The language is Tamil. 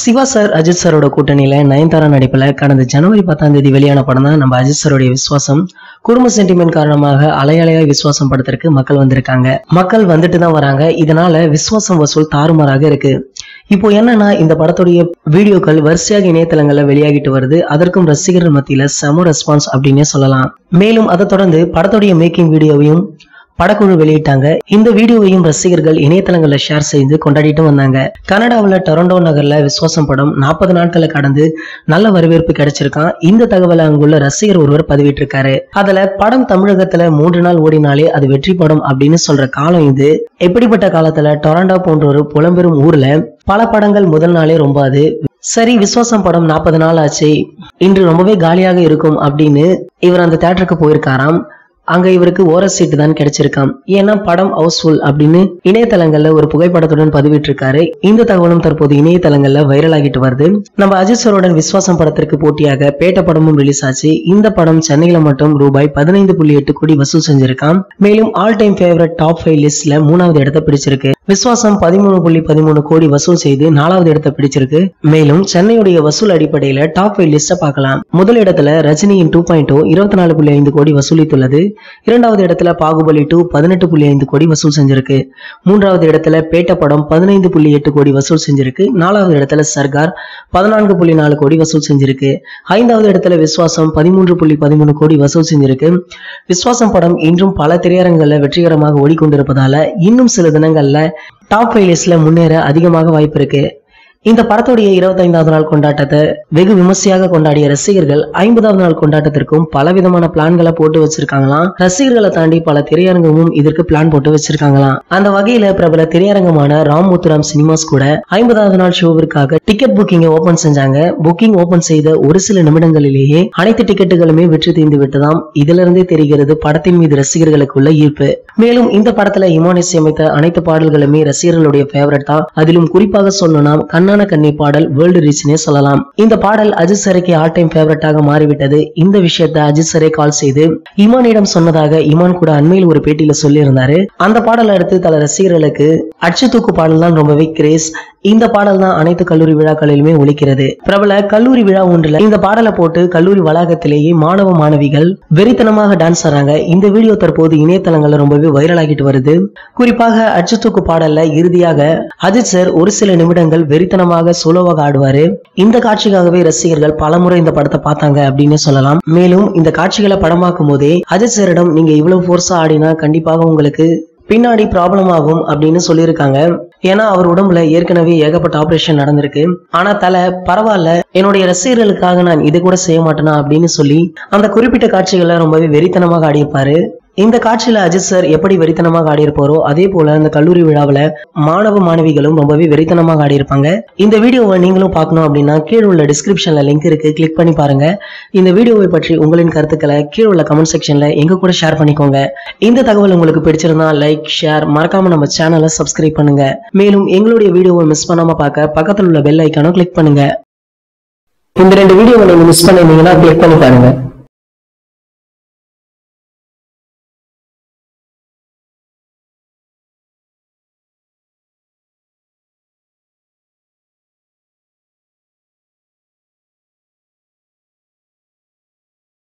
சிவா சார் அஜித் சாரோட கூட்டணியில நயன்தாரா நடிப்புல கடந்த ஜனவரி பத்தாம் தேதி வெளியான படம் தான் நம்ம அஜித் சாரோடைய விசுவாசம் குடும்ப சென்டிமெண்ட் காரணமாக அலையலையாய் விசுவாசம் படத்திற்கு மக்கள் வந்திருக்காங்க மக்கள் வந்துட்டு தான் வராங்க இதனால விசுவாசம் வசூல் தாறுமாறாக இருக்கு இப்போ என்னன்னா இந்த படத்துடைய வீடியோக்கள் வரிசையாக இணையதளங்கள்ல வெளியாகிட்டு வருது அதற்கும் ரசிகர்கள் மத்தியில செம ரெஸ்பான்ஸ் அப்படின்னே சொல்லலாம் மேலும் அதை தொடர்ந்து படத்துடைய மேக்கிங் வீடியோவையும் படக்குழு வெளியிட்டாங்க இந்த வீடியோவையும் ரசிகர்கள் இணையதளங்கள்ல ஷேர் செய்து கொண்டாடிட்டு வந்தாங்க கனடாவுல டொரண்டோ நகர்ல விசுவாசம் படம் நாற்பது நாட்களை கடந்து நல்ல வரவேற்பு கிடைச்சிருக்கான் இந்த தகவலை அங்குள்ள ரசிகர் ஒருவர் பதிவிட்டிருக்காரு அதுல படம் தமிழகத்துல மூன்று நாள் ஓடினாலே அது வெற்றி படம் அப்படின்னு சொல்ற காலம் இது எப்படிப்பட்ட காலத்துல டொரண்டோ போன்ற ஒரு புலம்பெரும் ஊர்ல பல படங்கள் முதல் நாளே ரொம்ப அது சரி விஸ்வாசம் படம் நாற்பது நாள் ஆச்சு இன்று ரொம்பவே காலியாக இருக்கும் அப்படின்னு இவர் அந்த தேட்டருக்கு போயிருக்காராம் அங்க இவருக்கு ஓர சீட்டு தான் கிடைச்சிருக்காம் ஏன்னா படம் ஹவுஸ்ஃபுல் அப்படின்னு இணையதளங்கள்ல ஒரு புகைப்படத்துடன் பதிவிட்டிருக்காரு இந்த தகவலும் தற்போது இணையதளங்கள்ல வைரல் ஆகிட்டு வருது நம்ம அஜித் சாருடன் விஸ்வாசம் படத்திற்கு போட்டியாக பேட்ட படமும் ரிலீஸ் ஆச்சு இந்த படம் சென்னையில மட்டும் ரூபாய் பதினைந்து புள்ளி எட்டு கோடி வசூல் செஞ்சிருக்கான் மேலும் all time favourite top five லிஸ்ட்ல மூணாவது இடத்தை பிடிச்சிருக்கு விஸ்வாசம் பதிமூணு புள்ளி பதிமூணு கோடி வசூல் செய்து நாலாவது இடத்தை பிடிச்சிருக்கு மேலும் சென்னையுடைய வசூல் அடிப்படையில டாப் ஃபைவ் லிஸ்ட பார்க்கலாம் முதல் இடத்துல ரஜினியின் டூ பாயிண்ட் டூ இருபத்தி நாலு புள்ளி ஐந்து கோடி வசூலித்துள்ளது இரண்டாவது இடத்துல பாகுபலி டூ பதினெட்டு புள்ளி ஐந்து கோடி வசூல் செஞ்சிருக்கு மூன்றாவது இடத்துல பேட்ட படம் பதினைந்து புள்ளி எட்டு கோடி வசூல் செஞ்சிருக்கு நாலாவது இடத்துல சர்கார் பதினான்கு புள்ளி நாலு கோடி வசூல் செஞ்சிருக்கு ஐந்தாவது இடத்துல விஸ்வாசம் பதிமூன்று புள்ளி பதிமூணு கோடி வசூல் செஞ்சிருக்கு விஸ்வாசம் படம் இன்றும் பல திரையரங்குகள்ல வெற்றிகரமாக ஓடிக்கொண்டிருப்பதால இன்னும் சில தினங்கள்ல டாப் ஃபைவ் லிஸ்ட்ல முன்னேற அதிகமாக வாய்ப்பு இருக்கு இந்த படத்துடைய இருபத்தைந்தாவது நாள் கொண்டாட்டத்தை வெகு விமர்சையாக கொண்டாடிய ரசிகர்கள் ஐம்பதாவது நாள் கொண்டாட்டத்திற்கும் பலவிதமான பிளான்களை போட்டு வச்சிருக்காங்களாம் ரசிகர்களை தாண்டி பல திரையரங்கமும் இதற்கு பிளான் போட்டு வச்சிருக்காங்களாம் அந்த வகையில பிரபல திரையரங்கமான ராம் முத்துராம் சினிமாஸ் கூட ஐம்பதாவது நாள் ஷோவிற்காக டிக்கெட் புக்கிங்கை ஓபன் செஞ்சாங்க புக்கிங் ஓபன் செய்த ஒரு சில நிமிடங்களிலேயே அனைத்து டிக்கெட்டுகளுமே விற்று தீர்ந்து விட்டதாம் இதுல இருந்தே தெரிகிறது படத்தின் மீது ரசிகர்களுக்குள்ள ஈர்ப்பு மேலும் இந்த படத்துல இமான் இசையமைத்த அனைத்து பாடல்களுமே ரசிகர்களுடைய ஃபேவரட் தான் அதிலும் குறிப்பாக சொல்லணும்னா கண்ணான கண்ணி பாடல் வேர்ல்டு ரீச்னே சொல்லலாம் இந்த பாடல் அஜித் சரைக்கு ஆல் டைம் ஃபேவரட்டாக மாறிவிட்டது இந்த விஷயத்தை அஜித் சரை கால் செய்து இமானிடம் சொன்னதாக இமான் கூட அண்மையில் ஒரு பேட்டியில சொல்லியிருந்தாரு அந்த பாடல் அடுத்து பல ரசிகர்களுக்கு அச்சு தூக்கு பாடல் தான் ரொம்பவே கிரேஸ் இந்த பாடல் தான் அனைத்து கல்லூரி விழாக்களிலுமே ஒலிக்கிறது பிரபல கல்லூரி விழா ஒன்றுல இந்த பாடலை போட்டு கல்லூரி வளாகத்திலேயே மாணவ மாணவிகள் வெறித்தனமாக டான்ஸ் ஆடுறாங்க இந்த வீடியோ தற்போது இணையதளங்கள்ல ரொம்பவே வைரல் ஆகிட்டு வருது குறிப்பாக அச்சு தூக்கு பாடல்ல இறுதியாக அஜித் சார் ஒரு சில நிமிடங்கள் வெறித்தனமாக சோலோவாக ஆடுவாரு இந்த காட்சிக்காகவே ரசிகர்கள் பலமுறை இந்த படத்தை பார்த்தாங்க அப்படின்னு சொல்லலாம் மேலும் இந்த காட்சிகளை படமாக்கும் போதே அஜித் சாரிடம் நீங்க இவ்வளவு ஃபோர்ஸா ஆடினா கண்டிப்பாக உங்களுக்கு பின்னாடி ப்ராப்ளம் ஆகும் அப்படின்னு சொல்லியிருக்காங்க ஏன்னா அவர் உடம்புல ஏற்கனவே ஏகப்பட்ட ஆபரேஷன் நடந்திருக்கு ஆனா தலை பரவாயில்ல என்னுடைய ரசிகர்களுக்காக நான் இதை கூட செய்ய மாட்டேனா அப்படின்னு சொல்லி அந்த குறிப்பிட்ட காட்சிகளை ரொம்பவே வெறித்தனமாக ஆடியிருப்பாரு இந்த காட்சியில அஜித் சார் எப்படி வெறித்தனமாக ஆடியிருப்பாரோ அதே போல அந்த கல்லூரி விழாவுல மாணவ மாணவிகளும் ரொம்பவே வெறித்தனமாக ஆடியிருப்பாங்க இந்த வீடியோவை நீங்களும் பார்க்கணும் அப்படின்னா கீழே உள்ள டிஸ்கிரிப்ஷன்ல லிங்க் இருக்கு கிளிக் பண்ணி பாருங்க இந்த வீடியோவை பற்றி உங்களின் கருத்துக்களை கீழே உள்ள கமெண்ட் செக்ஷன்ல எங்க கூட ஷேர் பண்ணிக்கோங்க இந்த தகவல் உங்களுக்கு பிடிச்சிருந்தா லைக் ஷேர் மறக்காம நம்ம சேனலை சப்ஸ்கிரைப் பண்ணுங்க மேலும் எங்களுடைய வீடியோவை மிஸ் பண்ணாம பார்க்க பக்கத்தில் உள்ள பெல் ஐக்கானும் கிளிக் பண்ணுங்க இந்த ரெண்டு வீடியோவை நீங்க மிஸ் பண்ணிருந்தீங்கன்னா கிளிக் பண்ணி பாருங்க